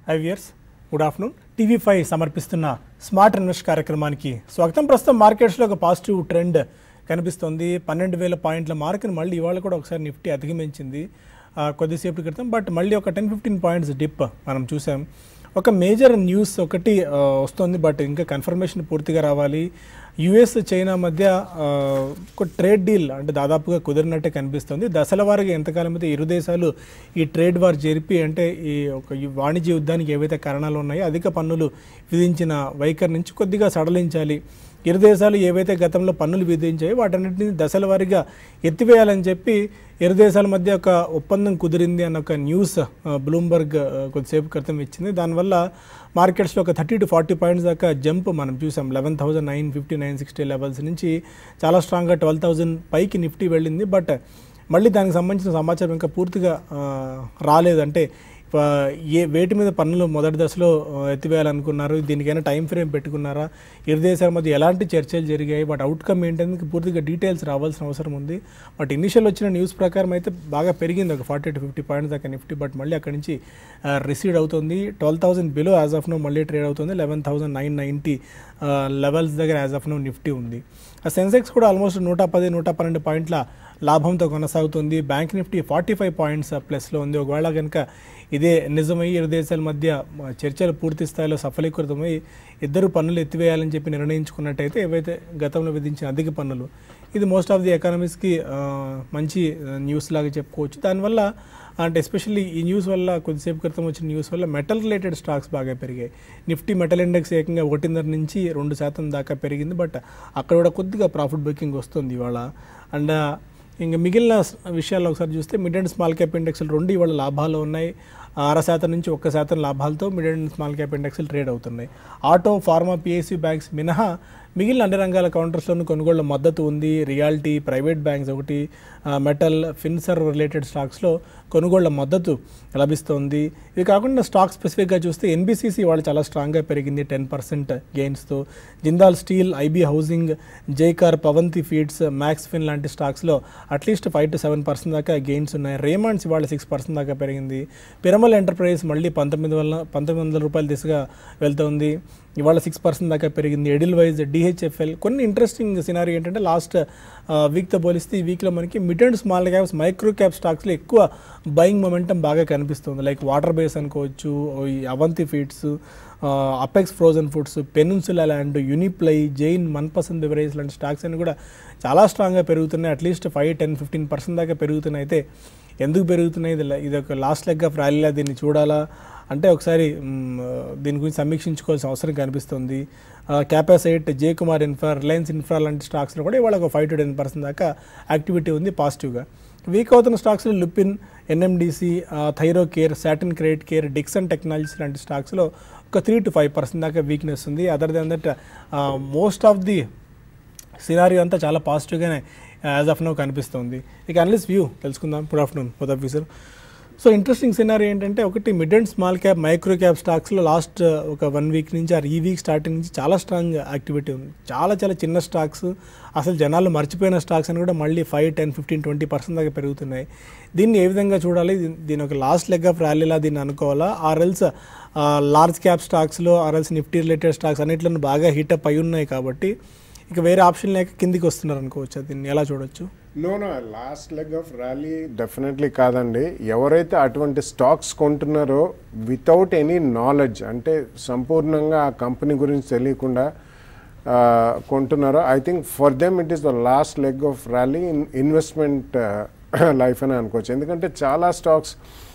Five years good afternoon TV five సమర్పిస్తున్న smart invest కార్యక్రమానికి స్వాగతం ప్రస్తుతం మార్కెట్స్లో ఒక పాజిటివ్ ట్రెండ్ కనిపిస్తుంది పన్నెండు వేల పాయింట్ల మార్కుని మళ్ళీ ఇవాళ కూడా ఒకసారి నిఫ్టీ అధిగమించింది ఆ, కొద్దిసేపటి క్రితం బట్ మళ్ళీ ఒక టెన్ ఫిఫ్టీన్ పాయింట్స్ డిప్ మనం చూసాం ఒక మేజర్ న్యూస్ ఒకటి ఆ, వస్తుంది బట్ ఇంకా కన్ఫర్మేషన్ పూర్తిగా రావాలి యుఎస్ చైనా మధ్య ఆ, ఒక ట్రేడ్ డీల్ అంటే దాదాపుగా కుదిరినట్టే కనిపిస్తుంది దశల వారీగా ఎంతకాలం అయితే ఇరు దేశాలు ఈ ట్రేడ్ వార్ జరిపి అంటే ఈ ఒక ఈ వాణిజ్య యుద్ధానికి ఏవైతే కారణాలు ఉన్నాయో అధిక పన్నులు విధించిన వైఖరి నుంచి కొద్దిగా సడలించాలి ఇరు దేశాలు ఏవైతే గతంలో పన్నులు విధించాయో వాటన్నిటిని దశల వారీగా ఎత్తివేయాలని చెప్పి ఇరు దేశాల మధ్య ఒక ఒప్పందం కుదిరింది అన్న ఒక న్యూస్ ఆ, బ్లూంబర్గ్ ఆ, కొద్దిసేపు క్రితం ఇచ్చింది దానివల్ల మార్కెట్స్లో ఒక థర్టీ టు ఫార్టీ పాయింట్స్ దాకా జంప్ మనం చూసాం eleven thousand nine fifty nine sixty levels నుంచి చాలా స్ట్రాంగ్గా ట్వెల్వ్ థౌసండ్ పైకి నిఫ్టీ వెళ్ళింది బట్ మళ్ళీ దానికి సంబంధించిన సమాచారం ఇంకా పూర్తిగా ఆ, రాలేదు అంటే ఆ, ఏ వేటి మీద పన్నులు మొదటి దశలో ఆ, ఎత్తివేయాలనుకున్నారు దీనికైనా టైం ఫ్రేమ్ పెట్టుకున్నారా ఇరు దేశాల మధ్య ఎలాంటి చర్చలు జరిగాయి బట్ అవుట్కమ్ ఏంటనేది పూర్తిగా డీటెయిల్స్ రావాల్సిన అవసరం ఉంది బట్ ఇనిషియల్ వచ్చిన న్యూస్ ప్రకారం అయితే బాగా పెరిగింది ఒక ఫార్టీ టు ఫిఫ్టీ పాయింట్స్ దాకా నిఫ్టీ బట్ మళ్ళీ అక్కడి నుంచి రిసీడ్ అవుతుంది twelve thousand below as of now మళ్ళీ ట్రేడ్ అవుతుంది eleven thousand nine ninety levels దగ్గర యాజ్ ఆఫ్ నో నిఫ్టీ ఉంది ఆ సెన్సెక్స్ కూడా ఆల్మోస్ట్ నూట పది నూట పన్నెండు పాయింట్ల లాభంతో కొనసాగుతుంది bank Nifty forty five points ప్లస్లో ఉంది ఒకవేళ కనుక ఇదే నిజమై ఇరు దేశాల మధ్య మ, చర్చలు పూర్తి స్థాయిలో సఫలీకృతమై ఇద్దరు పన్నులు ఎత్తివేయాలని చెప్పి నిర్ణయించుకున్నట్టయితే ఏవైతే గతంలో విధించిన అధిక పన్నులు ఇది మోస్ట్ ఆఫ్ ది ఎకానమీస్కి మంచి న్యూస్ లాగా చెప్పుకోవచ్చు దానివల్ల అంటే ఎస్పెషల్లీ ఈ న్యూస్ వల్ల కొద్దిసేపు క్రితం వచ్చిన న్యూస్ వల్ల మెటల్ రిలేటెడ్ స్టాక్స్ బాగా పెరిగాయి నిఫ్టీ మెటల్ ఇండెక్స్ ఏకంగా ఒకటిన్నర నుంచి రెండు శాతం దాకా పెరిగింది బట్ అక్కడ కూడా కొద్దిగా ప్రాఫిట్ బుకింగ్ వస్తుంది ఇవాళ అండ్ ఇంకా మిగిలిన స్- విషయాల్లో ఒకసారి చూస్తే మిడ్ అండ్ స్మాల్ క్యాప్ ఇండెక్స్లు రెండు ఇవాళ లాభాలు ఉన్నాయి అర శాతం నుంచి ఒక్క శాతం లాభాలతో మిడ్ అండ్ స్మాల్ క్యాప్ ఇండెక్స్లు ట్రేడ్ అవుతున్నాయి ఆటో ఫార్మా పిఎస్యూ బ్యాంక్స్ మినహా మిగిలిన అన్ని రంగాల కౌంటర్స్లోనూ కొనుగోళ్ల మద్దతు ఉంది రియాలిటీ ప్రైవేట్ బ్యాంక్స్ ఒకటి ఆ, మెటల్ ఫిన్సర్ రిలేటెడ్ స్టాక్స్లో కొనుగోళ్ల మద్దతు లభిస్తోంది ఇవి కాకుండా స్టాక్ స్పెసిఫిక్గా చూస్తే ఎన్బిసిసి వాళ్ళు చాలా స్ట్రాంగ్గా పెరిగింది టెన్ పర్సెంట్ గెయిన్స్తో జిందాల్ స్టీల్ ఐబీ హౌసింగ్ జైకార్ పవంతి ఫీడ్స్ మ్యాక్స్ ఫిన్ లాంటి స్టాక్స్లో at least five to seven percent దాకా గెయిన్స్ ఉన్నాయి రేమండ్స్ ఇవాళ సిక్స్ పర్సెంట్ దాకా పెరిగింది పిరమల్ ఎంటర్ప్రైజ్ మళ్ళీ పంతొమ్మిది వల్ల పంతొమ్మిది వందల రూపాయల దిశగా వెళ్తోంది ఇవాళ సిక్స్ పర్సెంట్ దాకా పెరిగింది ఎడిల్ వైజ్ డిహెచ్ఎఫ్ఎల్ కొన్ని ఇంట్రెస్టింగ్ సినారీ ఏంటంటే లాస్ట్ వీక్తో పోలిస్తే ఈ వీక్లో మనకి mid and small caps micro cap స్టాక్స్లో ఎక్కువ బయింగ్ మొమెంటం బాగా కనిపిస్తుంది లైక్ వాటర్ బేస్ అనుకోవచ్చు ఈ Avanti feeds apex frozen foods Peninsula land Uniply Jain Manpasand beverage లాంటి స్టాక్స్ అన్ని కూడా చాలా స్ట్రాంగ్గా పెరుగుతున్నాయి at least five ten fifteen percent దాకా పెరుగుతున్నాయి అయితే ఎందుకు పెరుగుతున్నాయి ఇది ల- ఇది ఒక లాస్ట్ లెగ్ ఆఫ్ ర్యాలీలా దీన్ని చూడాలా అంటే ఒకసారి మ్, దీని గురించి సమీక్షించుకోవాల్సిన అవసరం కనిపిస్తుంది Capacite J Kumar infra Reliance infra లాంటి స్టాక్స్లో కూడా ఇవాళ ఒక ఫైవ్ టు టెన్ పర్సెంట్ దాకా యాక్టివిటీ ఉంది పాజిటివ్గా వీక్ అవుతున్న స్టాక్స్లో Lupin NMDC Thyrocare Satin credit care Dixon technologies లాంటి స్టాక్స్లో ఒక త్రీ టు ఫైవ్ పర్సెంట్ దాకా వీక్నెస్ ఉంది other than that most of the scenario అంతా చాలా పాజిటివ్గానే యాజ్ ఆఫ్ నో కనిపిస్తుంది ఇక అనలిస్ట్ వ్యూ తెలుసుకుందాం గుడ్ ఆఫ్టర్నూన్ బుధ ఆఫీసర్ సో ఇంట్రెస్టింగ్ సినారీ ఏంటంటే ఒకటి mid and small cap micro cap స్టాక్స్లో లాస్ట్ ఒక వన్ వీక్ నుంచి ఆర్ ఈ వీక్ స్టార్టింగ్ నుంచి చాలా స్ట్రాంగ్ యాక్టివిటీ ఉంది చాలా చాలా చిన్న స్టాక్స్ అసలు జనాలు మర్చిపోయిన స్టాక్స్ అని కూడా మళ్ళీ five ten fifteen twenty percent దాకా పెరుగుతున్నాయి దీన్ని ఏ విధంగా చూడాలి దీని- దీని ఒక లాస్ట్ లెగ్ ఆఫ్ ర్యాలీలా దీన్ని అనుకోవాలా ఆర్ఎల్స్ లార్జ్ క్యాప్ స్టాక్స్లో ఆర్ఎల్స్ నిఫ్టీ రిలేటెడ్ స్టాక్స్ అన్నిట్లను బాగా హీటప్ అయి ఉన్నాయి కాబట్టి ఇక వేరే ఆప్షన్ లేక కిందికి వస్తున్నారు అనుకోవచ్చు దీన్ని ఎలా చూడొచ్చు no no last leg of rally definitely కాదండి ఎవరైతే అటువంటి స్టాక్స్ కొంటున్నారో వితౌట్ ఎనీ నాలెడ్జ్ అంటే సంపూర్ణంగా ఆ కంపెనీ గురించి తెలియకుండా ఆ, కొంటున్నారో I think for them it is the last leg of rally in investment life అని అనుకోవచ్చు ఎందుకంటే చాలా స్టాక్స్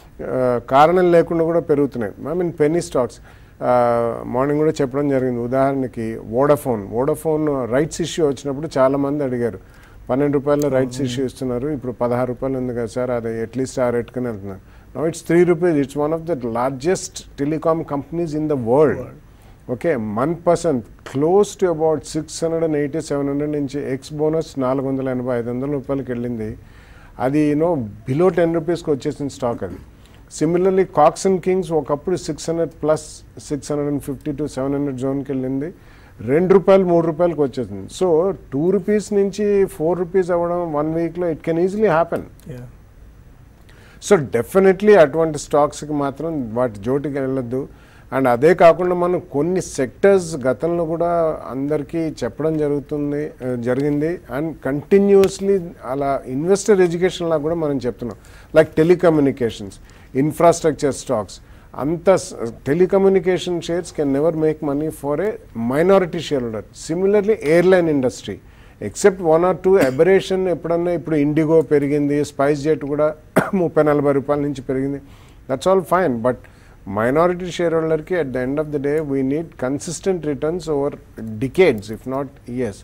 కారణం లేకుండా కూడా పెరుగుతున్నాయి I mean penny stocks morning కూడా చెప్పడం జరిగింది ఉదాహరణకి వోడాఫోన్ వోడాఫోన్ రైట్స్ ఇష్యూ వచ్చినప్పుడు చాలామంది అడిగారు పన్నెండు రూపాయల రైట్స్ ఇష్యూ ఇస్తున్నారు ఇప్పుడు పదహారు రూపాయలు ఉంది కదా సార్ అది అట్లీస్ట్ ఆ రేట్కనే వెళ్తున్నారు no it's three rupees it's one of the largest telecom companies in the world okay one percent close to about six hundred and eighty seven hundred నుంచి ఎక్స్ బోనస్ నాలుగు వందల ఎనభై ఐదు వందల రూపాయలకి వెళ్ళింది అది యూనో బిలో టెన్ రూపీస్కి వచ్చేసిన స్టాక్ అది సిమిలర్లీ కాక్స్ అండ్ కింగ్స్ ఒకప్పుడు six hundred plus six hundred and fifty to seven hundred జోన్కి వెళ్ళింది రెండు రూపాయలు మూడు రూపాయలకి వచ్చేసింది సో టూ రూపీస్ నుంచి ఫోర్ రూపీస్ అవ్వడం వన్ వీక్లో it can easily happen so definitely అటువంటి స్టాక్స్కి మాత్రం వాటి జోటికి వెళ్ళొద్దు అండ్ అదే కాకుండా మనం కొన్ని సెక్టర్స్ గతంలో కూడా అందరికీ చెప్పడం జరుగుతుంది ఆ, జరిగింది అండ్ కంటిన్యూస్లీ అలా ఇన్వెస్టర్ ఎడ్యుకేషన్ లా కూడా మనం చెప్తున్నాం లైక్ టెలికమ్యూనికేషన్స్ ఇన్ఫ్రాస్ట్రక్చర్ స్టాక్స్ అంత telecommunication shares can never make money for a minority share holder similarly airline industry except one or two aberration ఎప్పుడన్నా ఇప్పుడు ఇండిగో పెరిగింది స్పైస్ జెట్ కూడా ముప్పై నలభై రూపాయల నుంచి పెరిగింది that's all fine but minority share హోల్డర్కి at the end of the day we need consistent returns over decades if not years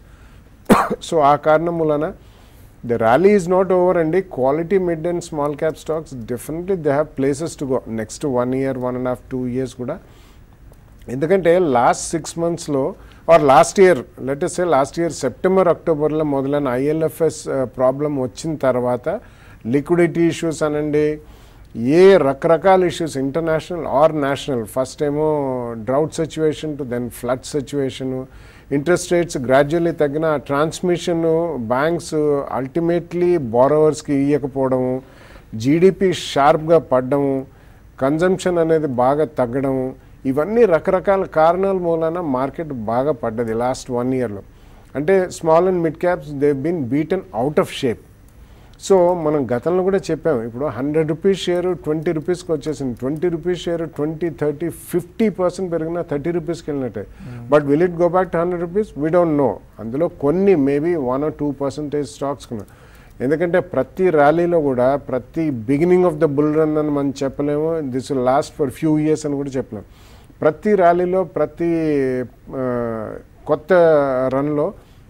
so ఆ కారణం మూలన the rally is not over అండి quality mid and small cap stocks definitely they have places to go next one year one and half two years కూడా ఎందుకంటే last six మంత్స్లో or last year let's a last year September అక్టోబర్లో మొదలైన IL&FS problem వచ్చిన తర్వాత liquidity issues అనండి ఏ రకరకాల issues international or national first ఏమో drought situation to then flood situation interest rates gradually తగ్గిన ట్రాన్స్మిషన్ బ్యాంక్స్ అల్టిమేట్లీ బారోవర్స్కి ఇవ్వకపోవడము జీడిపి షార్ప్గా పడ్డము కన్జంప్షన్ అనేది బాగా తగ్గడము ఇవన్నీ రకరకాల కారణాల మూలన మార్కెట్ బాగా పడ్డది లాస్ట్ వన్ ఇయర్లో అంటే small and mid caps they been beaten out of shape so మనం గతంలో కూడా చెప్పాము ఇప్పుడు హండ్రెడ్ రూపీస్ షేర్ ట్వంటీ రూపీస్కి వచ్చేసింది twenty rupees share twenty thirty fifty percent పెరిగినా థర్టీ రూపీస్కి వెళ్ళినట్టే but will it go back to hundred rupees we don't know అందులో కొన్ని maybe one or two percentage stocks ఉన్నాయి ఎందుకంటే ప్రతి ర్యాలీలో కూడా ప్రతి beginning of the bull run అని మనం చెప్పలేము this will last for few years అని కూడా చెప్పలేము ప్రతి ర్యాలీలో ప్రతి ఆ, కొత్త రన్లో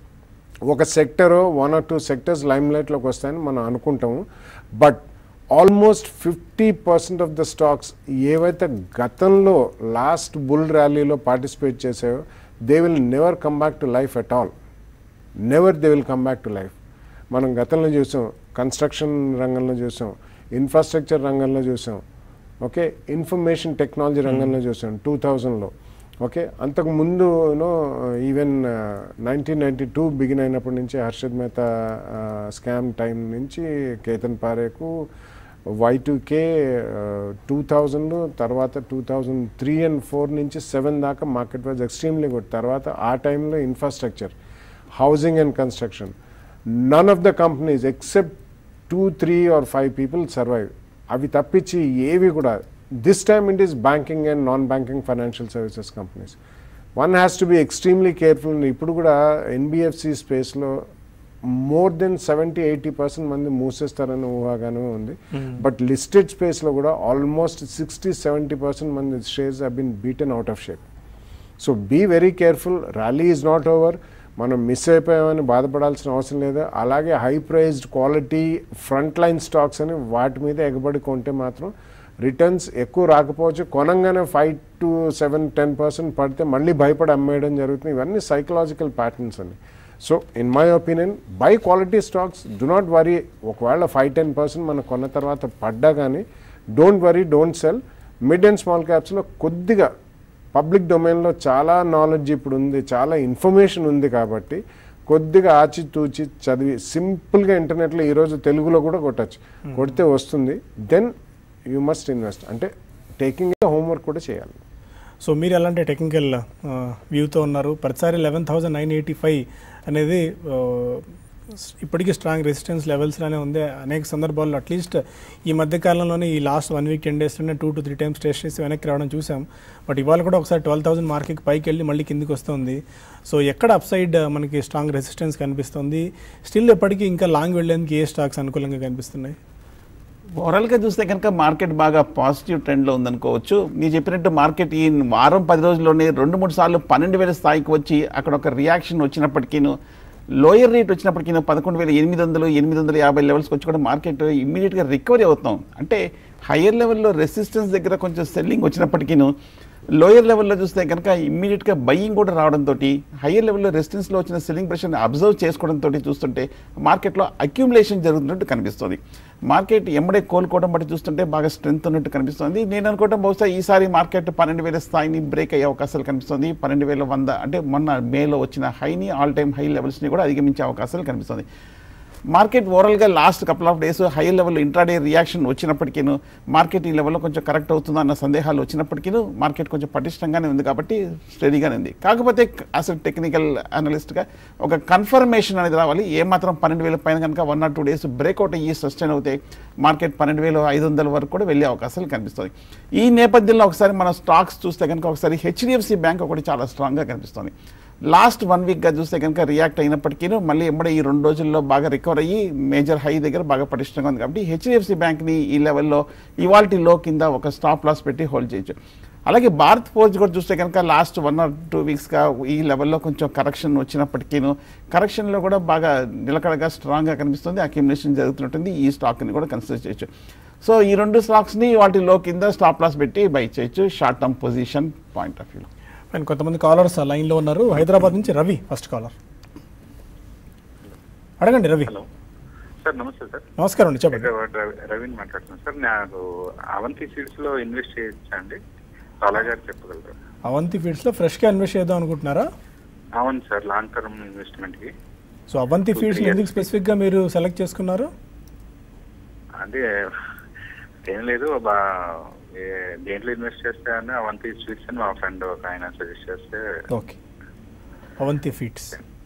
ఒక sector one or two sectors lime లైట్లోకి వస్తాయని మనం అనుకుంటాము but almost fifty percent of the stocks ఏవైతే గతంలో లాస్ట్ బుల్ ర్యాలీలో పార్టిసిపేట్ చేసాయో they will never come back to life at all never they will come back to life మనం గతంలో చూసాం కన్స్ట్రక్షన్ రంగంలో చూసాం ఇన్ఫ్రాస్ట్రక్చర్ రంగంలో చూసాం ఓకే ఇన్ఫర్మేషన్ టెక్నాలజీ రంగంలో చూసాం టూ థౌజండ్లో ఓకే అంతకు ముందునో even nineteen ninety two begin అయినప్పటి నుంచి హర్షద్ మెహతా స్కామ్ టైం నుంచి Ketan Parekh Y K two thousand తర్వాత two thousand three and four నుంచి సెవెన్ దాకా మార్కెట్ వాజ్ ఎక్స్ట్రీమ్లీ గుడ్ తర్వాత ఆ టైంలో infrastructure housing and construction none of the companies except two three or five people survive అవి తప్పించి ఏవి కూడా this time it is banking and non banking financial services companies one has to be extremely careful ఇప్పుడు కూడా NBFC స్పేస్లో more than seventy eighty percent మంది మూసేస్తారని ఊహాగానే ఉంది బట్ లిస్టెడ్ స్పేస్లో కూడా ఆల్మోస్ట్ సిక్స్టీ సెవెంటీ పర్సెంట్ మంది shares have been beaten out of shape so be very careful rally is not over మనం మిస్ అయిపోయామని బాధపడాల్సిన అవసరం లేదు అలాగే high priced quality front line stocks అని వాటి మీద ఎగబడి కొంటే మాత్రం రిటర్న్స్ ఎక్కువ రాకపోవచ్చు కొనంగానే five to seven ten percent పడితే మళ్ళీ భయపడి అమ్మేయడం జరుగుతుంది ఇవన్నీ సైకలాజికల్ ప్యాటర్న్స్ అండి so in my opinion buy quality stocks do not worry ఒకవేళ ఫైవ్ టెన్ పర్సెంట్ మనం కొన్న తర్వాత పడ్డా కానీ don't worry don't sell mid and small క్యాప్స్లో కొద్దిగా పబ్లిక్ డొమైన్లో చాలా నాలెడ్జ్ ఇప్పుడు ఉంది చాలా ఇన్ఫర్మేషన్ ఉంది కాబట్టి కొద్దిగా ఆచితూచి చదివి సింపుల్గా ఇంటర్నెట్లో ఈరోజు తెలుగులో కూడా కొట్టచ్చు కొడితే వస్తుంది దెన్ యూ మస్ట్ ఇన్వెస్ట్ అంటే టేకింగ్ హోంవర్క్ కూడా చేయాలి సో మీరు ఎలాంటి టెక్నికల్ వ్యూతో ఉన్నారు ప్రతిసారి eleven thousand nine eighty five అనేది ఆ, ఇప్పటికీ స్ట్రాంగ్ రెసిస్టెన్స్ లెవెల్స్లోనే ఉంది అనేక సందర్భాల్లో అట్లీస్ట్ ఈ మధ్య కాలంలోనే ఈ లాస్ట్ వన్ వీక్ టెన్ డేస్లోనే two to three times test చేసి వెనక్కి రావడం చూసాం బట్ ఇవాళ కూడా ఒకసారి ట్వెల్వ్ థౌసండ్ మార్కెట్కి పైకి వెళ్ళి మళ్ళీ కిందికి వస్తుంది సో ఎక్కడ అప్ సైడ్ మనకి స్ట్రాంగ్ రెసిస్టెన్స్ కనిపిస్తుంది స్టిల్ ఎప్పటికీ ఇంకా లాంగ్ వెళ్ళేందుకు ఏ స్టాక్స్ అనుకూలంగా కనిపిస్తున్నాయి ఓవరాల్గా చూస్తే కనుక మార్కెట్ బాగా పాజిటివ్ ట్రెండ్లో ఉందనుకోవచ్చు మీరు చెప్పినట్టు మార్కెట్ ఈ వారం పది రోజుల్లోనే రెండు మూడు సార్లు పన్నెండు వేల స్థాయికి వచ్చి అక్కడ ఒక రియాక్షన్ వచ్చినప్పటికీను లోయర్ రేట్ వచ్చినప్పటికీ పదకొండు వేల ఎనిమిది వందలు ఎనిమిది వందల యాభై లెవెల్స్కి వచ్చి కూడా మార్కెట్ ఇమ్మీడియట్గా రికవరీ అవుతాం అంటే హయ్యర్ లెవెల్లో రెసిస్టెన్స్ దగ్గర కొంచెం సెల్లింగ్ వచ్చినప్పటికీను లోయర్ లెవెల్లో చూస్తే కనుక ఇమ్మీడియట్గా బయ్యింగ్ కూడా రావడంతో హయ్యర్ లెవెల్లో రెసిస్టెన్స్లో వచ్చిన సెల్లింగ్ ప్రెషర్ని అబ్జర్వ్ చేసుకోవడంతో చూస్తుంటే మార్కెట్లో అక్యుములేషన్ జరుగుతున్నట్టు కనిపిస్తుంది మార్కెట్ ఎమ్మడే కోలుకోవడం బట్టి చూస్తుంటే బాగా స్ట్రెంత్ ఉన్నట్టు కనిపిస్తుంది నేను అనుకోవడం బహుశా ఈసారి మార్కెట్ పన్నెండు వేల స్థాయిని బ్రేక్ అయ్యే అవకాశాలు కనిపిస్తుంది పన్నెండు వేల వంద అంటే మొన్న మేలో వచ్చిన హైని ఆల్ టైమ్ హై లెవెల్స్ని కూడా అధిగమించే అవకాశాలు కనిపిస్తుంది మార్కెట్ ఓవరాల్గా last couple of days high level intraday reaction వచ్చినప్పటికీ మార్కెట్ ఈ లెవెల్లో కొంచెం కరెక్ట్ అవుతుందా అన్న సందేహాలు వచ్చినప్పటికీ మార్కెట్ కొంచెం పటిష్టంగానే ఉంది కాబట్టి స్టడీగానే ఉంది కాకపోతే అసలు టెక్నికల్ అనలిస్ట్గా ఒక కన్ఫర్మేషన్ అనేది రావాలి ఏమాత్రం పన్నెండు వేల పైన కనుక one or two days breakout అయ్యి సస్టైన్ అవుతే మార్కెట్ పన్నెండు వేల ఐదు వందల వరకు కూడా వెళ్ళే అవకాశాలు కనిపిస్తుంది ఈ నేపథ్యంలో ఒకసారి మన స్టాక్స్ చూస్తే కనుక ఒకసారి హెచ్డిఎఫ్సి బ్యాంక్ ఒకటి చాలా స్ట్రాంగ్గా కనిపిస్తుంది లాస్ట్ వన్ వీక్గా చూస్తే కనుక రియాక్ట్ అయినప్పటికీ మళ్ళీ ఎమ్మడే ఈ రెండు రోజుల్లో బాగా రికవర్ అయ్యి మేజర్ హై దగ్గర బాగా పటిష్టంగా ఉంది కాబట్టి హెచ్డిఎఫ్సి బ్యాంక్ని ఈ లెవెల్లో ఇవాల్టి లో కింద ఒక స్టాప్ లాస్ పెట్టి హోల్డ్ చేయొచ్చు అలాగే భారత్ ఫోర్జ్ కూడా చూస్తే కనుక లాస్ట్ వన్ ఆర్ టూ వీక్స్గా ఈ లెవెల్లో కొంచెం కరెక్షన్ వచ్చినప్పటికీను కరెక్షన్లో కూడా బాగా నిలకడగా స్ట్రాంగ్గా కనిపిస్తుంది అక్యుమిలేషన్ జరుగుతున్నట్టుంది ఈ స్టాక్ని కూడా కన్సిడర్ చేయొచ్చు సో ఈ రెండు స్టాక్స్ని వాటి లో కింద స్టాప్ లాస్ పెట్టి బై చేయొచ్చు short term position point of వ్యూలో అండ్ కొంతమంది కాలర్స్ లైన్లో ఉన్నారు హైదరాబాద్ నుంచి రవి ఫస్ట్ కాలర్ అడగండి రవి హలో సార్ నమస్తే సార్ నమస్కారం అండి చెప్పండి హైదరాబాద్ రవి రవిని మాట్లాడుతున్నాను సార్ నాకు అవంతి సీడ్స్ లో ఇన్వెస్ట్ చేయొచ్చా అండి బాలా గారు చెప్పగలరు అవంతి ఫీడ్స్లో ఫ్రెష్గా ఇన్వెస్ట్ చేద్దాం అనుకుంటున్నారా అవును సార్ లాంగ్ టర్మ్ ఇన్వెస్ట్మెంట్ కి so Avanti Two, Feeds three ఎందుకు years. స్పెసిఫిక్గా మీరు సెలెక్ట్ చేసుకున్నారు అంటే ఏం లేదు బా ఏ- దేంట్లో ఇన్వెస్ట్ చేస్తే అని అవంతి స్వీట్స్ అని మా ఫ్రెండ్ ఒక ఆయన సజెస్ట్ చేస్తే okay Avanti Feeds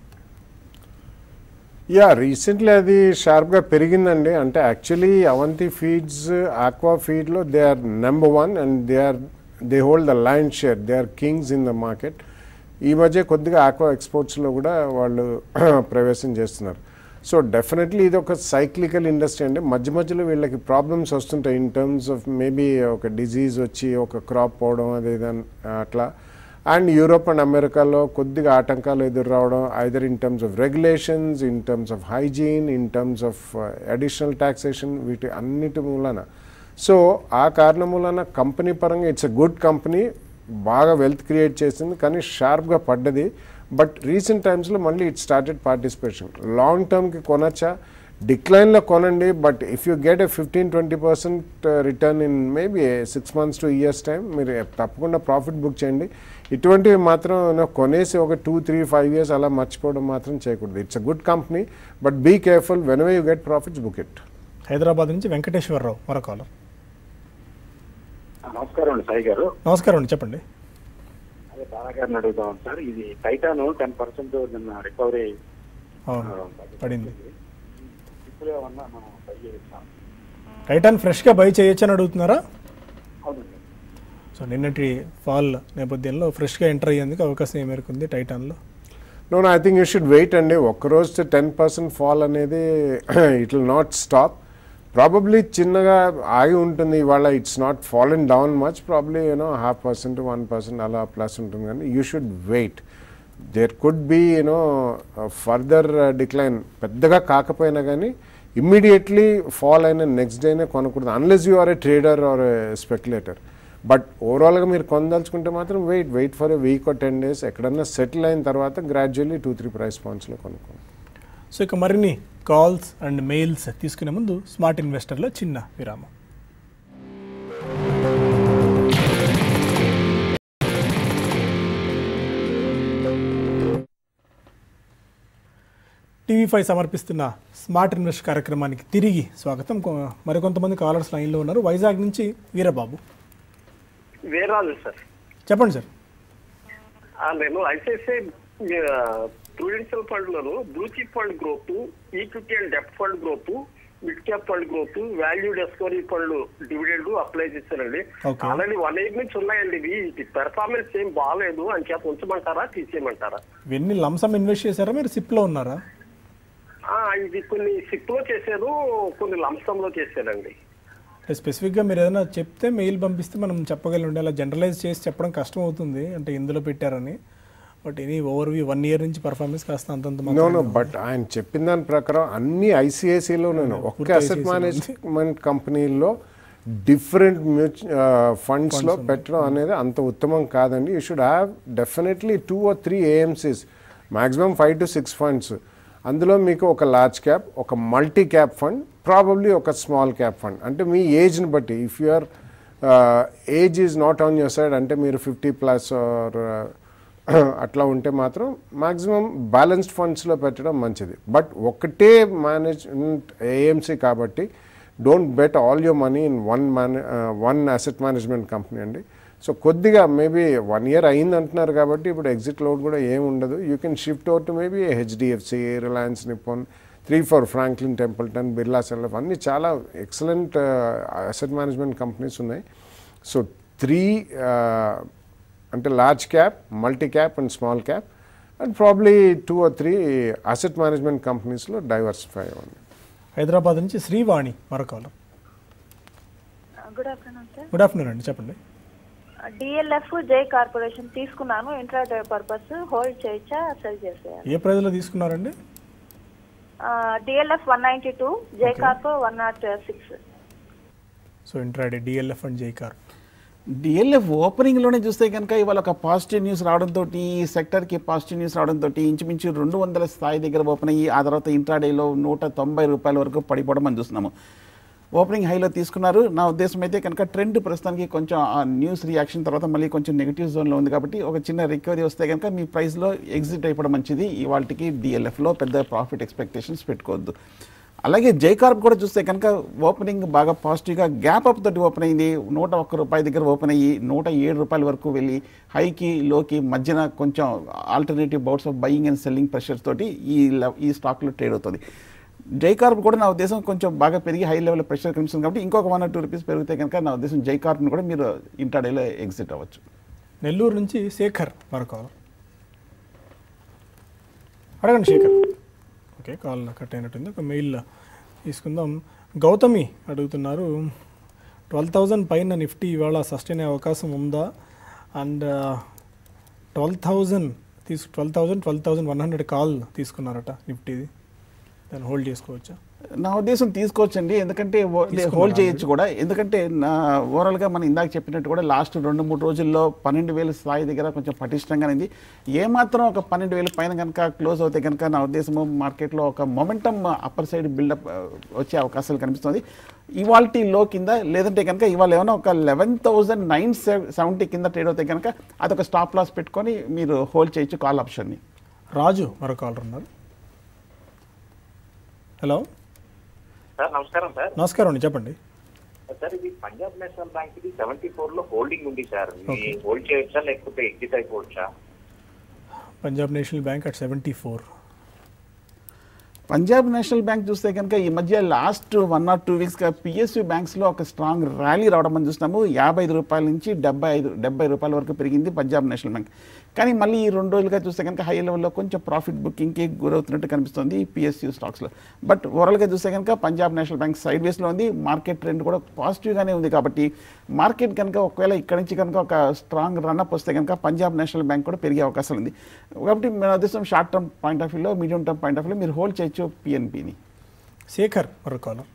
yeah recently అది షార్ప్గా పెరిగిందండి అంటే యాక్చువల్లీ అవంతి ఫీడ్స్ ఆక్వా ఫీడ్లో they are number one and they are they hold the line share they are kings in the market ఈ మధ్య కొద్దిగా ఆక్వా ఎక్స్పోర్ట్స్లో కూడా వాళ్ళు ప్రవేశం చేస్తున్నారు సో డెఫినెట్లీ ఇది ఒక సైక్లికల్ ఇండస్ట్రీ అండి మధ్య మధ్యలో వీళ్ళకి ప్రాబ్లమ్స్ వస్తుంటాయి ఇన్ టర్మ్స్ ఆఫ్ మేబీ ఒక డిజీజ్ వచ్చి ఒక క్రాప్ పోవడం అది ఇది అని అట్లా అండ్ యూరోప్ అండ్ అమెరికాలో కొద్దిగా ఆటంకాలు ఎదురు రావడం either in terms of regulations in terms of hygiene in terms of additional taxation వీటి అన్నిటి మూలన సో ఆ కారణం మూలన కంపెనీ పరంగా ఇట్స్ ఎ గుడ్ కంపెనీ బాగా వెల్త్ క్రియేట్ చేసింది కానీ షార్ప్గా పడ్డది బట్ రీసెంట్ టైమ్స్లో మళ్ళీ ఇట్ స్టార్టెడ్ పార్టిసిపేషన్ లాంగ్ టర్మ్కి కొనచ్చా డిక్లైన్లో కొనండి but if you get a fifteen twenty percent return in maybe six months to years time మీరు తప్పకుండా ప్రాఫిట్ బుక్ చేయండి ఇటువంటివి మాత్రం you know, కొనేసి ఒక టూ త్రీ ఫైవ్ ఇయర్స్ అలా మర్చిపోవడం మాత్రం చేయకూడదు it's a good company but be careful when way you get profits book it Hyderabad నుంచి వెంకటేశ్వరరావు మరో కాలర్ నమస్కారం అండి సాయి గారు నమస్కారం అండి చెప్పండి అదే బాలా గారిని అడుగుదాం సార్ ఇది టైటాన్ టెన్ పర్సెంట్ నిన్న రికవరీ అవును పడింది ఇప్పుడు ఏమన్నా మనం ట్రై చేస్తాం టైటాన్ ఫ్రెష్గా బై చేయొచ్చని అడుగుతున్నారా అవునండి సో నిన్నటి ఫాల్ నేపథ్యంలో ఫ్రెష్గా ఎంటర్ అయ్యేందుకు అవకాశం ఏ మేరకు ఉంది టైటాన్లో no I think you should wait అండి ఒక్కరోజు టెన్ పర్సెంట్ ఫాల్ అనేది it will not stop probably చిన్నగా ఆగి ఉంటుంది ఇవాళ it's not fall and down much probably you know half percent one percent అలా ప్లస్ ఉంటుంది కానీ you should wait there could be you know further decline పెద్దగా కాకపోయినా కానీ ఇమ్మీడియట్లీ ఫాల్ అయిన నెక్స్ట్ డేనే కొనకూడదు unless you are a trader or a speculator but ఓవరాల్గా మీరు కొనదలుచుకుంటే మాత్రం wait wait for a week or ten days ఎక్కడన్నా సెటిల్ అయిన తర్వాత గ్రాడ్యువల్లీ టూ త్రీ ప్రైస్ పాయింట్స్లో కొనుక్కోండి సో ఇక మరిన్ని కాల్స్ అండ్ మెయిల్స్ తీసుకునే ముందు స్మార్ట్ ఇన్వెస్టర్లో చిన్న విరామం టీవీ ఫైవ్ సమర్పిస్తున్న స్మార్ట్ ఇన్వెస్ట్ కార్యక్రమానికి తిరిగి స్వాగతం కొ- మరికొంతమంది కాలర్స్ లైన్లో ఉన్నారు వైజాగ్ నుంచి వీరబాబు వేరాలు సార్ చెప్పండి సార్ ఆ, నేను ఐసిఐసిఐ ప్రుడెన్షియల్ ఫండ్ లను blue chip fund growth equity and డెప్ట్ fund growth mid cap fund growth value discovery fund dividend apply చేశానండి Okay. ఆల్రెడీ వన్ ఎయిట్ నుంచి ఉన్నాయండి ఇవి ఇది పెర్ఫార్మెన్స్ ఏం బాగాలేదు అని చెప్పి ఉంచమంటారా తీసేయమంటారా ఇవన్నీ లంసమ్ ఇన్వెస్ట్ చేశారా మీరు సిప్లో ఉన్నారా ఆ, ఇది కొన్ని సిప్ లో చేశాను కొన్ని లంసం లో చేశానండి అంటే స్పెసిఫిక్గా మీరు ఏదైనా చెప్తే మెయిల్ పంపిస్తే మనం చెప్పగలండి అలా జనరలైజ్ చేసి చెప్పడం కష్టం అవుతుంది అంటే ఇందులో పెట్టారని but any overview one year నుంచి పర్ఫార్మెన్స్ కాస్త అంతంత నో మాత్రమే నో ఉంది. బట్ ఆయన చెప్పిన దాని ప్రకారం అన్ని ఐసిఐసిలో నేను ఒక్క పూర్తి అసెట్ ICICI లో మేనేజ్మెంట్ కంపెనీల్లో డిఫరెంట్ మ్యూచువల్ ఫండ్స్లో పెట్టడం అనేది అంత ఉత్తమం కాదండి you should have definitely two or three AMCs maximum five to six funds అందులో మీకు ఒక లార్జ్ క్యాప్ ఒక మల్టీ క్యాప్ ఫండ్ ప్రాబబ్లీ ఒక స్మాల్ క్యాప్ ఫండ్ అంటే మీ ఏజ్ని బట్టి if your age is not on your side అంటే మీరు ఫిఫ్టీ ప్లస్ ఆర్ అట్లా ఉంటే మాత్రం మాక్సిమం బ్యాలెన్స్డ్ ఫండ్స్లో పెట్టడం మంచిది బట్ ఒకటే మేనేజ్మెంట్ ఏఎంసీ కాబట్టి don't bet all your money in one mane one asset management company అండి సో కొద్దిగా మేబీ వన్ ఇయర్ అయింది అంటున్నారు కాబట్టి ఇప్పుడు ఎగ్జిట్ లోడ్ కూడా ఏం ఉండదు you can shift over to maybe HDFC Reliance Nippon three four Franklin Templeton Birla self అన్ని చాలా ఎక్సలెంట్ అసెట్ మేనేజ్మెంట్ కంపెనీస్ ఉన్నాయి సో త్రీ అంటే large cap multi cap and small cap and probably two or three asset management కంపెనీస్లో diversify అవ్వండి హైదరాబాద్ నుంచి శ్రీవాణి మరొక కాలం good afternoon sir good afternoon అండి చెప్పండి డిఎల్ఎఫ్ జై కార్పొరేషన్ తీసుకున్నాను ఇంట్రాడే పర్పస్ హోల్డ్ చేయొచ్చా సెల్ చేసేయాలి ఏ ప్రైజ్లో తీసుకున్నారండి DLF one ninety two Jai corp one naught six so intraday DLF and Jai corp DLF ఓపెనింగ్లోనే చూస్తే కనుక ఇవాళ ఒక పాజిటివ్ న్యూస్ రావడంతో ఈ సెక్టర్కి పాజిటివ్ న్యూస్ రావడంతో ఇంచుమించు రెండు వందల స్థాయి దగ్గర ఓపెన్ అయ్యి ఆ తర్వాత ఇంట్రాడేలో నూట తొంభై రూపాయల వరకు పడిపోవడం మనం చూస్తున్నాము ఓపెనింగ్ హైలో తీసుకున్నారు నా ఉద్దేశం అయితే కనుక ట్రెండ్ ప్రస్తుతానికి కొంచెం ఆ న్యూస్ రియాక్షన్ తర్వాత మళ్ళీ కొంచెం నెగిటివ్ జోన్లో ఉంది కాబట్టి ఒక చిన్న రికవరీ వస్తే కనుక మీ ప్రైస్లో ఎగ్జిట్ అయిపోవడం మంచిది ఇవాళకి డిఎల్ఎఫ్లో పెద్ద ప్రాఫిట్ ఎక్స్పెక్టేషన్స్ పెట్టుకోవద్దు అలాగే జైకార్ప్ కూడా చూస్తే కనుక ఓపెనింగ్ బాగా పాజిటివ్గా గ్యాప్ అప్ తోటి ఓపెన్ అయింది నూట ఒక్క రూపాయి దగ్గర ఓపెన్ అయ్యి నూట ఏడు రూపాయల వరకు వెళ్ళి హైకి లోకి మధ్యన కొంచెం alternative bouts of buying and selling pressures తోటి ఈ లెవ్- ఈ స్టాక్లో ట్రేడ్ అవుతుంది జైకార్ప్ కూడా నా ఉద్దేశం కొంచెం బాగా పెరిగి హై లెవెల్ ప్రెషర్ కనిపిస్తుంది కాబట్టి ఇంకొక వన్ ఆర్ టూ రూపీస్ పెరిగితే కనుక నా ఉద్దేశం జైకార్ప్ని కూడా మీరు ఇంటర్డేలో ఎగ్జిట్ అవ్వచ్చు నెల్లూరు నుంచి శేఖర్ మరొక కాలం అడగండి శేఖర్ ఓకే కాల్ కట్ అయినట్టుంది ఒక మెయిల్ తీసుకుందాం గౌతమి అడుగుతున్నారు ట్వెల్వ్ థౌజండ్ పైన నిఫ్టీ ఇవాళ సస్టైన్ అయ్యే అవకాశం ఉందా అండ్ ట్వెల్వ్ థౌజండ్ తీసు twelve thousand twelve thousand one hundred call తీసుకున్నారట నిఫ్టీది దాన్ని హోల్డ్ చేసుకోవచ్చా నా ఉద్దేశం తీసుకోవచ్చండి ఎందుకంటే హోల్డ్ చేయొచ్చు కూడా ఎందుకంటే నా ఓవరాల్గా మనం ఇందాక చెప్పినట్టు కూడా లాస్ట్ రెండు మూడు రోజుల్లో పన్నెండు వేల స్థాయి దగ్గర కొంచెం పటిష్టంగానే ఉంది ఏమాత్రం ఒక పన్నెండు వేల పైన కనుక క్లోజ్ అవుతే కనుక నా ఉద్దేశము మార్కెట్లో ఒక మొమెంటమ్ అప్పర్ సైడ్ బిల్డప్ వచ్చే అవకాశాలు కనిపిస్తుంది ఇవాల్టి లో కింద లేదంటే కనుక ఇవాళ ఏమైనా ఒక లెవెన్ థౌజండ్ నైన్ సెవెంటీ కింద ట్రేడ్ అవుతే కనుక అదొక స్టాప్ లాస్ పెట్టుకొని మీరు హోల్డ్ చేయొచ్చు కాల్ ఆప్షన్ని రాజు మరొక కాలర్ ఉన్నారు హలో సార్ నమస్కారం సార్ నమస్కారం అండి చెప్పండి సార్ ఇది పంజాబ్ నేషనల్ బ్యాంక్ ఇది సెవెంటీ ఫోర్ లో హోల్డింగ్ ఉంది సార్ ఇది హోల్డ్ చేయొచ్చా లేకపోతే ఎగ్జిట్ అయిపోవచ్చా Punjab National Bank at seventy four Punjab National Bank చూస్తే కనుక ఈ మధ్య లాస్ట్ వన్ ఆర్ టూ వీక్స్గా పిఎస్యూ బ్యాంక్స్లో ఒక స్ట్రాంగ్ ర్యాలీ రావడం మనం చూస్తున్నాము యాభై ఐదు రూపాయల నుంచి డెబ్బై ఐదు డెబ్బై రూపాయల వరకు పెరిగింది పంజాబ్ నేషనల్ బ్యాంక్ కానీ మళ్ళీ ఈ రెండు రోజులుగా చూస్తే కనుక హై లెవెల్లో కొంచెం ప్రాఫిట్ బుకింగ్కి గురవుతున్నట్టు కనిపిస్తుంది ఈ పిఎస్యూ స్టాక్స్లో బట్ ఓవరాల్గా చూస్తే కనుక పంజాబ్ నేషనల్ బ్యాంక్ సైడ్ వేస్లో ఉంది మార్కెట్ ట్రెండ్ కూడా పాజిటివ్గానే ఉంది కాబట్టి మార్కెట్ కనుక ఒకవేళ ఇక్కడ నుంచి కనుక ఒక స్ట్రాంగ్ రన్అప్ వస్తే కనుక పంజాబ్ నేషనల్ బ్యాంక్ కూడా పెరిగే అవకాశం ఉంది కాబట్టి మన ఉద్దేశం షార్ట్ టర్మ్ పాయింట్ ఆఫ్ వ్యూలో మీడియం టర్మ్ పాయింట్ ఆఫ్ వ్యూలో మీరు హోల్డ్ చేయొచ్చు పిఎన్పిని శేఖర్ మరొక కాలం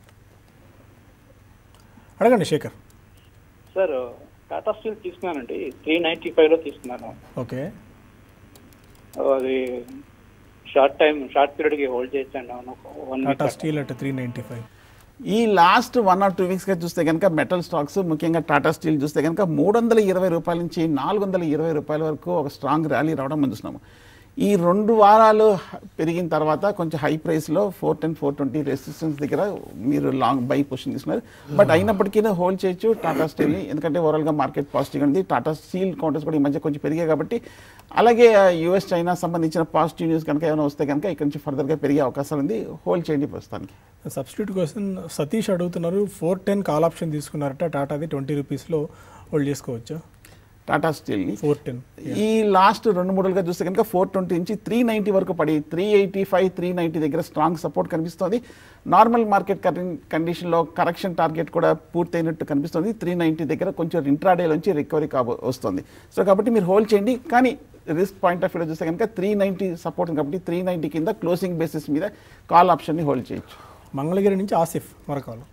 అడగండి శేఖర్ సార్ టాటా స్టీల్ తీసుకున్నానండి త్రీ నైన్టీ ఫైవ్లో తీసుకున్నాను ఓకే అది షార్ట్ టైం షార్ట్ పీరియడ్కి హోల్డ్ చేసాను one Tata Steel at three ninety five ఈ లాస్ట్ వన్ ఆర్ టూ వీక్స్గా చూస్తే కనుక మెటల్ స్టాక్స్ ముఖ్యంగా టాటా స్టీల్ చూస్తే కనుక మూడు వందల ఇరవై రూపాయల నుంచి నాలుగు వందల ఇరవై రూపాయల వరకు ఒక స్ట్రాంగ్ ర్యాలీ రావడం మనం చూస్తున్నాము ఈ రెండు వారాలు హ- పెరిగిన తర్వాత కొంచెం హై ప్రైస్లో four ten four twenty resistance దగ్గర మీరు లాంగ్ బై పొజిషన్ తీసుకున్నారు బట్ అయినప్పటికీ హోల్డ్ చేయొచ్చు టాటా స్టీల్ని ఎందుకంటే ఓవరాల్గా మార్కెట్ పాజిటివ్గా ఉంది టాటా స్టీల్ కౌంటర్స్ కూడా ఈ మధ్య కొంచెం పెరిగాయి కాబట్టి అలాగే యుఎస్ చైనా సంబంధించిన పాజిటివ్ న్యూస్ కనుక ఏమైనా వస్తే కనుక ఇక్కడ నుంచి ఫర్దర్గా పెరిగే అవకాశాలు ఉంది హోల్డ్ చేయండి ప్రస్తుతానికి సబ్స్టిట్యూట్ కోసం సతీష్ అడుగుతున్నారు ఫోర్ టెన్ కాల్ ఆప్షన్ తీసుకున్నారట టాటాది ట్వంటీ రూపీస్లో హోల్డ్ చేసుకోవచ్చా టాటా స్టీల్ని ఫోర్ టెన్ ఈ లాస్ట్ రెండు మూడులుగా చూస్తే కనుక ఫోర్ ట్వంటీ నుంచి త్రీ నైంటీ వరకు పడి three eighty five three ninety దగ్గర స్ట్రాంగ్ సపోర్ట్ కనిపిస్తుంది నార్మల్ మార్కెట్ కండిషన్లో కరెక్షన్ టార్గెట్ కూడా పూర్తయినట్టు కనిపిస్తుంది త్రీ నైంటీ దగ్గర కొంచెం ఇంట్రాడే నుంచి రికవరీ కాబో వస్తుంది సో కాబట్టి మీరు హోల్డ్ చేయండి కానీ రిస్క్ పాయింట్ ఆఫ్ వ్యూలో చూస్తే కనుక త్రీ నైంటీ సపోర్ట్ కాబట్టి త్రీ నైంటీ కింద క్లోజింగ్ బేసిస్ మీద కాల్ ఆప్షన్ని హోల్డ్ చేయొచ్చు మంగళగిరి నుంచి ఆసిఫ్ మరొక కాలం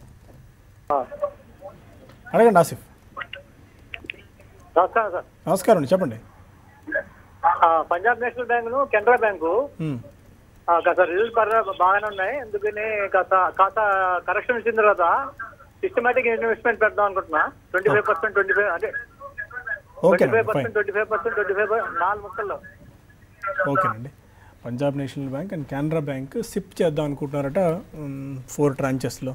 అడగండి ఆసిఫ్ నమస్కారం సార్ నమస్కారం అండి చెప్పండి ఆ, పంజాబ్ నేషనల్ బ్యాంక్ ను కెనరా బ్యాంకు మ్మ్. ఆ, కాస్త రిజల్ట్ పర్వాలేదు బాగానే ఉన్నాయి అందుకని కాస్త కాస్త కరెక్షన్ వచ్చిన తర్వాత సిస్టమేటిక్ ఇన్వెస్ట్మెంట్ పెడదాం అనుకుంటున్నా twenty five percent twenty five అంటే okay twenty five fine percent twenty five percent twenty five నాలుగు ముక్కల్లో ఓకేనండి Punjab National Bank and Canara Bank SIP చేద్దాం అనుకుంటున్నారట ఫోర్ ట్రాంచెస్లో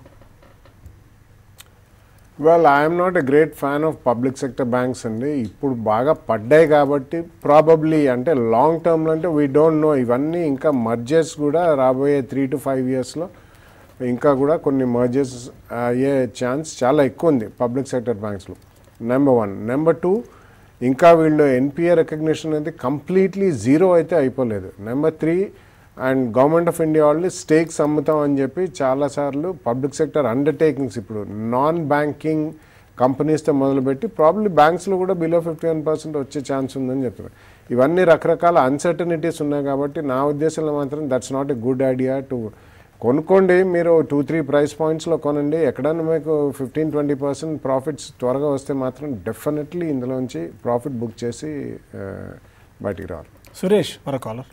well I'm not a great fan of public sector banks అండి ఇప్పుడు బాగా పడ్డాయి కాబట్టి ప్రాబబ్లీ అంటే లాంగ్ టర్మ్లో అంటే వీ డోంట్ నో ఇవన్నీ ఇంకా మర్జెస్ కూడా రాబోయే త్రీ టు ఫైవ్ ఇయర్స్లో ఇంకా కూడా కొన్ని మర్జెస్ అయ్యే ఛాన్స్ చాలా ఎక్కువ ఉంది పబ్లిక్ సెక్టర్ బ్యాంక్స్లో నెంబర్ వన్ నెంబర్ టూ ఇంకా వీళ్ళు ఎన్పిఏ రికగ్నిషన్ అనేది కంప్లీట్లీ జీరో అయితే అయిపోలేదు number three and government of India వాళ్ళు స్టేక్స్ అమ్ముతాం అని చెప్పి చాలాసార్లు పబ్లిక్ సెక్టర్ అండర్టేకింగ్స్ ఇప్పుడు నాన్ బ్యాంకింగ్ కంపెనీస్తో మొదలుపెట్టి ప్రాబ్లీ బ్యాంక్స్లో కూడా బిలో ఫిఫ్టీ వన్ పర్సెంట్ వచ్చే ఛాన్స్ ఉందని చెప్తున్నారు ఇవన్నీ రకరకాల అన్సర్టనిటీస్ ఉన్నాయి కాబట్టి నా ఉద్దేశంలో మాత్రం that's not a good idea to కొనుక్కోండి మీరు టూ త్రీ ప్రైస్ పాయింట్స్లో కొనండి ఎక్కడైనా మీకు ఫిఫ్టీన్ ట్వంటీ పర్సెంట్ ప్రాఫిట్స్ త్వరగా వస్తే మాత్రం డెఫినెట్లీ ఇందులోంచి ప్రాఫిట్ బుక్ చేసి ఆ, బయటికి రావాలి సురేష్ మరో కాలర్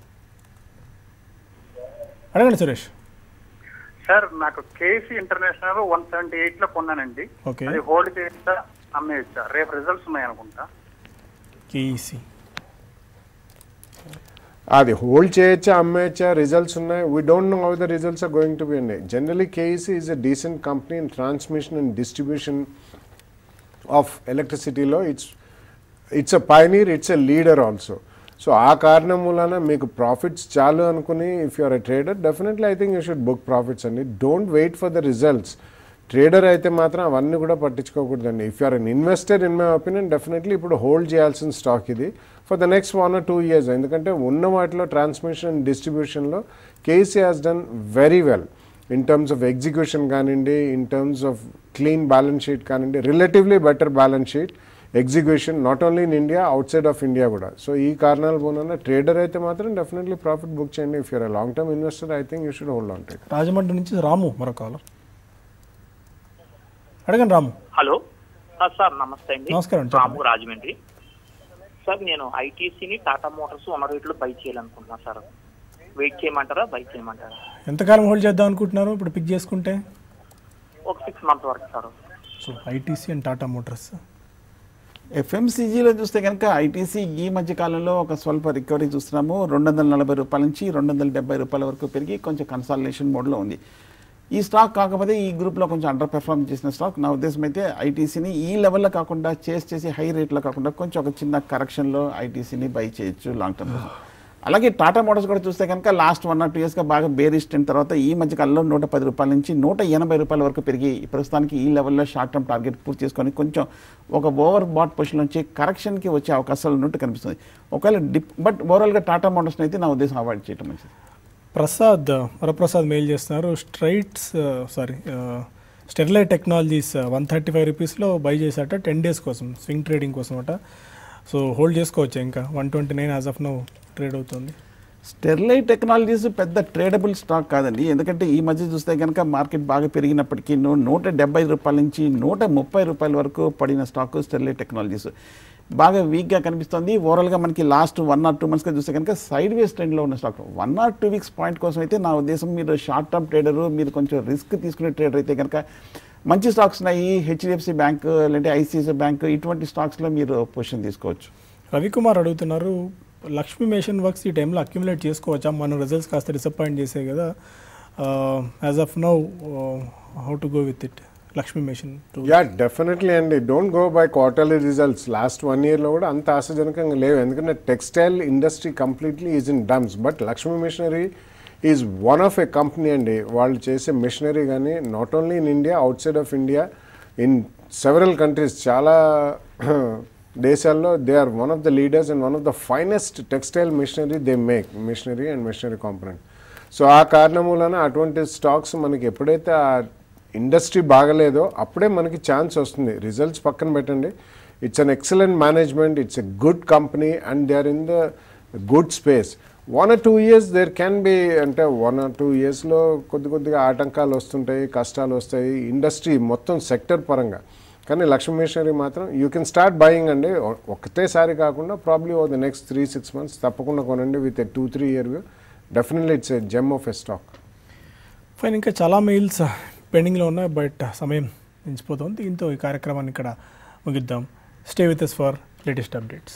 అడగండి సురేష్ సార్ నాకు KEC international one seventy eight లో కొన్నానండి ఓకే అది హోల్డ్ చేయొచ్చా అమ్మేయచ్చా రేపు రిజల్ట్స్ ఉన్నాయి అనుకుంటా కేఈసి అది హోల్డ్ చేయొచ్చా అమ్మేయచ్చా రిజల్ట్స్ ఉన్నాయి we don't know how the results are going to be అండి generally KEC is a decent company in transmission and distribution of ఎలక్ట్రిసిటీలో it's it's a pioneer it's a leader also so ఆ కారణం మూలన మీకు ప్రాఫిట్స్ చాలు అనుకుని if you're a trader definitely I think you should book profits అండి don't wait for the results trader అయితే మాత్రం అవన్నీ కూడా పట్టించుకోకూడదండి if you're an investor in my opinion definitely ఇప్పుడు హోల్డ్ చేయాల్సిన స్టాక్ ఇది for the next one or two years ఎందుకంటే ఉన్న వాటిలో ట్రాన్స్మిషన్ అండ్ డిస్ట్రిబ్యూషన్లో KEC has done very well in terms of execution కానివ్వండి in terms of clean balance sheet కానివ్వండి relatively better balance sheet execution not only in India outside of India కూడా so ఈ కారణాల మూలన ట్రేడర్ అయితే మాత్రం definitely profit book చేయండి if you're long term investor I think you should hold on take Rajahmundry నుంచి రాము మరో కాలర్ అడగండి రాము హలో ఆ, సార్ నమస్తే అండి నమస్కారం, చెప్పండి. రాము రాజమండ్రి సార్ నేను ఐటీసీని టాటా మోటార్స్ ఉన్న రేట్లో బై చేయాలనుకుంటున్నా సార్ వెయిట్ చేయమంటారా బై చేయమంటారా ఎంతకాలం హోల్డ్ చేద్దాం అనుకుంటున్నారు ఇప్పుడు పిక్ చేసుకుంటే ఒక సిక్స్ మంత్ వరకు sir so ITC and Tata Motors ఎఫ్ఎంసీజీలో చూస్తే కనుక ఐటీసీ ఈ మధ్య కాలంలో ఒక స్వల్ప రికవరీ చూస్తున్నాము రెండు వందల నలభై రూపాయల నుంచి రెండు వందల డెబ్బై రూపాయల వరకు పెరిగి కొంచెం కన్సాలిడేషన్ మోడ్లో ఉంది ఈ స్టాక్ కాకపోతే ఈ గ్రూప్లో కొంచెం అండర్ పెర్ఫార్మ్ చేసిన స్టాక్ నా ఉద్దేశం అయితే ఐటీసీని ఈ లెవెల్లో కాకుండా చేసి చేసి హై రేట్లో కాకుండా కొంచెం ఒక చిన్న కరెక్షన్లో ఐటీసీని బై చేయొచ్చు లాంగ్ టర్మ్ అలాగే టాటా మోటార్స్ కూడా చూస్తే కనుక లాస్ట్ వన్ ఆర్ టూ ఇయర్స్గా బాగా బేరిస్ట్ అయిన తర్వాత ఈ మధ్య కాలంలో నూట పది రూపాయల నుంచి నూట ఎనభై రూపాయల వరకు పెరిగి ప్రస్తుతానికి ఈ లెవెల్లో షార్ట్ టర్మ్ టార్గెట్ పూర్తి చేసుకొని కొంచెం ఒక ఓవర్ బాట్ పొజిషన్ నుంచి కరెక్షన్కి వచ్చే అవకాశాలు ఉన్నట్టు కనిపిస్తుంది ఒకవేళ డిప్ బట్ ఓవరాల్గా టాటా మోటార్స్ని అయితే నా ఉద్దేశం అవాయిడ్ చేయడం మంచిది ప్రసాద్ వరప్రసాద్ మెయిల్ చేస్తున్నారు straits sorry Sterlite Technologies one thirty five రూపీస్లో బై చేశాట టెన్ డేస్ కోసం స్వింగ్ ట్రేడింగ్ కోసం అట సో హోల్డ్ చేసుకోవచ్చు ఇంకా one twenty nine as of no trade అవుతుంది స్టెర్లైట్ టెక్నాలజీస్ పెద్ద ట్రేడబుల్ స్టాక్ కాదండి ఎందుకంటే ఈ మధ్య చూస్తే కనుక మార్కెట్ బాగా పెరిగినప్పటికీ నూ- నూట డెబ్బై రూపాయల నుంచి నూట ముప్పై రూపాయల వరకు పడిన స్టాక్ స్టెర్లైట్ టెక్నాలజీస్ బాగా వీక్గా కనిపిస్తుంది ఓవరాల్గా మనకి లాస్ట్ వన్ ఆర్ టూ మంత్స్గా చూస్తే కనుక సైడ్ వేస్ ట్రెండ్లో ఉన్న stock one or two weeks point కోసం అయితే నా ఉద్దేశం మీరు షార్ట్ టర్మ్ ట్రేడరు మీరు కొంచెం రిస్క్ తీసుకునే ట్రేడర్ అయితే కనుక మంచి స్టాక్స్ ఉన్నాయి హెచ్డిఎఫ్సి బ్యాంక్ లేదంటే ఐసిఐసిఐ బ్యాంక్ ఇటువంటి స్టాక్స్లో మీరు పొజిషన్ తీసుకోవచ్చు రవికుమార్ అడుగుతున్నారు లక్ష్మీ మేషన్ వర్క్స్ ఈ టైంలో అక్యుములేట్ చేసుకోవచ్చా మన రిజల్ట్స్ కాస్త డిసప్పాయింట్ చేసే కదా as of now how to go with it Lakshmi machine to yeah definitely అండి don't go by quarterly results last one ఇయర్లో కూడా అంత ఆశాజనకంగా లేవు ఎందుకంటే textile industry completely is in dumps but Lakshmi machinery is one of a company అండి వాళ్ళు చేసే మిషనరీ కానీ not only in India outside of India in several countries చాలా దేశాల్లో they are one of the leaders and one of the finest textile machinery they make machinery and machinery component so ఆ కారణం వలన అటువంటి stocks మనకి ఎప్పుడైతే ఆ industry బాగలేదో అప్పుడే మనకి ఛాన్స్ వస్తుంది రిజల్ట్స్ పక్కన పెట్టండి it's an excellent management it's a good company and they are in the good space one or two years there can be అంటే వన్ ఆర్ టూ ఇయర్స్లో కొద్ది కొద్దిగా ఆటంకాలు వస్తుంటాయి కష్టాలు వస్తాయి ఇండస్ట్రీ మొత్తం సెక్టర్ పరంగా కానీ లక్ష్మీ మిషనరీ మాత్రం యూ కెన్ స్టార్ట్ బయింగ్ అండి ఒ- ఒకటేసారి కాకుండా probably oh the next three six months తప్పకుండా కొనండి with a two three year view definitely it's a gem of a stock fine ఇంకా చాలా మెయిల్స్ పెండింగ్లో ఉన్నాయి బట్ సమయం మించిపోతుంది దీంతో ఈ కార్యక్రమాన్ని ఇక్కడ ముగిద్దాం stay with us for latest updates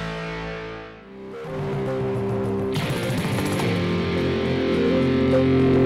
thank you